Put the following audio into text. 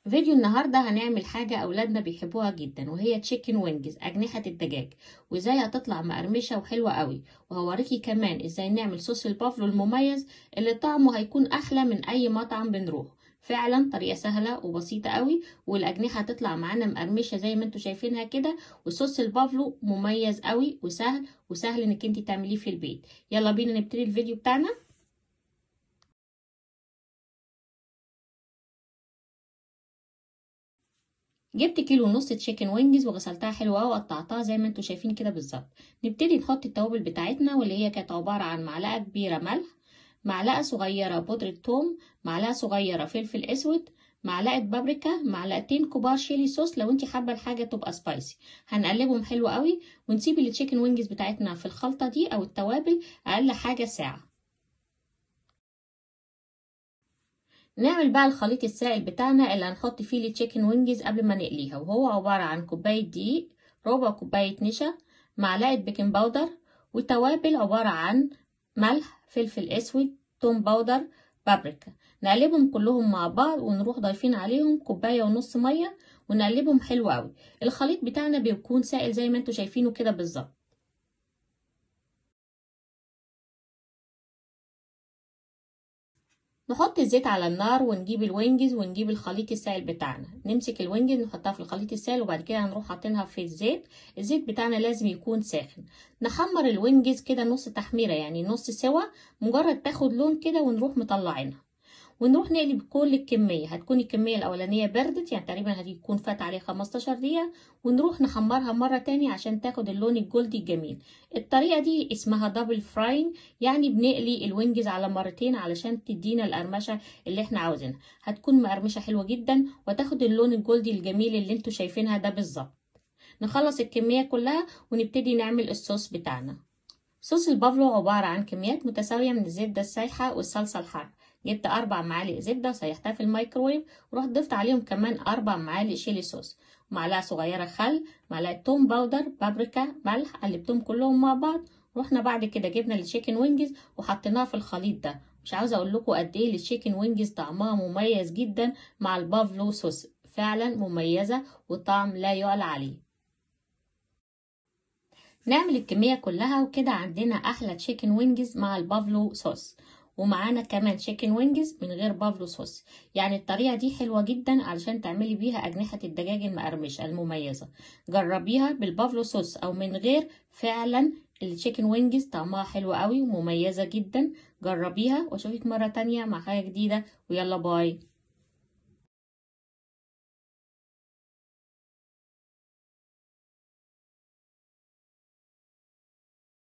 في فيديو النهاردة هنعمل حاجة أولادنا بيحبوها جدا وهي تشيكن وينجز أجنحة الدجاج وإزاي هتطلع مقرمشة وحلوة قوي وهوريكي كمان إزاي نعمل صوص البافلو المميز اللي طعمه هيكون أحلى من أي مطعم بنروح فعلا طريقة سهلة وبسيطة قوي والأجنحة هتطلع معانا مقرمشة زي ما انتوا شايفينها كده وصوص البافلو مميز قوي وسهل وسهل انك انت تعمليه في البيت يلا بينا نبتدي الفيديو بتاعنا جبت كيلو ونص تشيكن وينجز وغسلتها حلوة وقطعتها زي ما انتوا شايفين كده بالظبط نبتدي نحط التوابل بتاعتنا واللي هي كانت عبارة عن معلقة كبيرة ملح معلقة صغيرة بودرة ثوم معلقة صغيرة فلفل اسود معلقة بابريكا معلقتين كبار شيلي صوص لو انت حابة الحاجة تبقى سبايسي هنقلبهم حلو قوي ونسيب التشيكن وينجز بتاعتنا في الخلطة دي او التوابل اقل حاجة ساعة نعمل بقى الخليط السائل بتاعنا اللي هنحط فيه التشيكن وينجز قبل ما نقليها وهو عبارة عن كوباية دقيق ربع كوباية نشا معلقة بيكنج باودر وتوابل عبارة عن ملح فلفل اسود توم باودر بابريكا نقلبهم كلهم مع بعض ونروح ضايفين عليهم كوبايه ونص ميه ونقلبهم حلو قوي الخليط بتاعنا بيكون سائل زي ما انتوا شايفينه كده بالظبط نحط الزيت على النار ونجيب الوينجز ونجيب الخليط السائل بتاعنا نمسك الوينجز نحطها في الخليط السائل وبعد كده هنروح حاطينها في الزيت الزيت بتاعنا لازم يكون ساخن نحمر الوينجز كده نص تحميره يعني نص سوا مجرد تاخد لون كده ونروح مطلعينها ونروح نقلب كل الكمية هتكون الكمية الأولانية بردت يعني تقريبا هتكون فات عليها 15 دقيقة ونروح نحمرها مرة تاني عشان تاخد اللون الجولدي الجميل الطريقة دي اسمها دبل فراين يعني بنقلي الوينجز على مرتين علشان تدينا القرمشة اللي احنا عاوزينها هتكون مقرمشة حلوة جدا وتاخد اللون الجولدي الجميل اللي انتوا شايفينها ده بالظبط نخلص الكمية كلها ونبتدي نعمل الصوص بتاعنا صوص البافلو عبارة عن كميات متساوية من الزبدة السايحة والصلصة الحارة جبت أربع معالق زبدة وسيحتها في الميكروويف ورحت ضفت عليهم كمان أربع معالق شيلي صوص معلقة صغيرة خل معلقة توم باودر بابريكا ملح قلبتهم كلهم مع بعض رحنا بعد كده جبنا التشيكن وينجز وحطيناها في الخليط ده مش عاوزة أقول لكم قد إيه التشيكن وينجز طعمها مميز جدا مع البافلو صوص فعلا مميزة وطعم لا يعلى عليه نعمل الكمية كلها وكده عندنا أحلى تشيكن وينجز مع البافلو صوص ومعانا كمان تشيكن وينجز من غير بافلو صوص يعني الطريقة دي حلوة جدا علشان تعملي بيها أجنحة الدجاج المقرمشة المميزة جربيها بالبافلو صوص أو من غير فعلا التشيكن وينجز طعمها حلو قوي ومميزة جدا جربيها واشوفك مرة تانية مع حاجة جديدة ويلا باي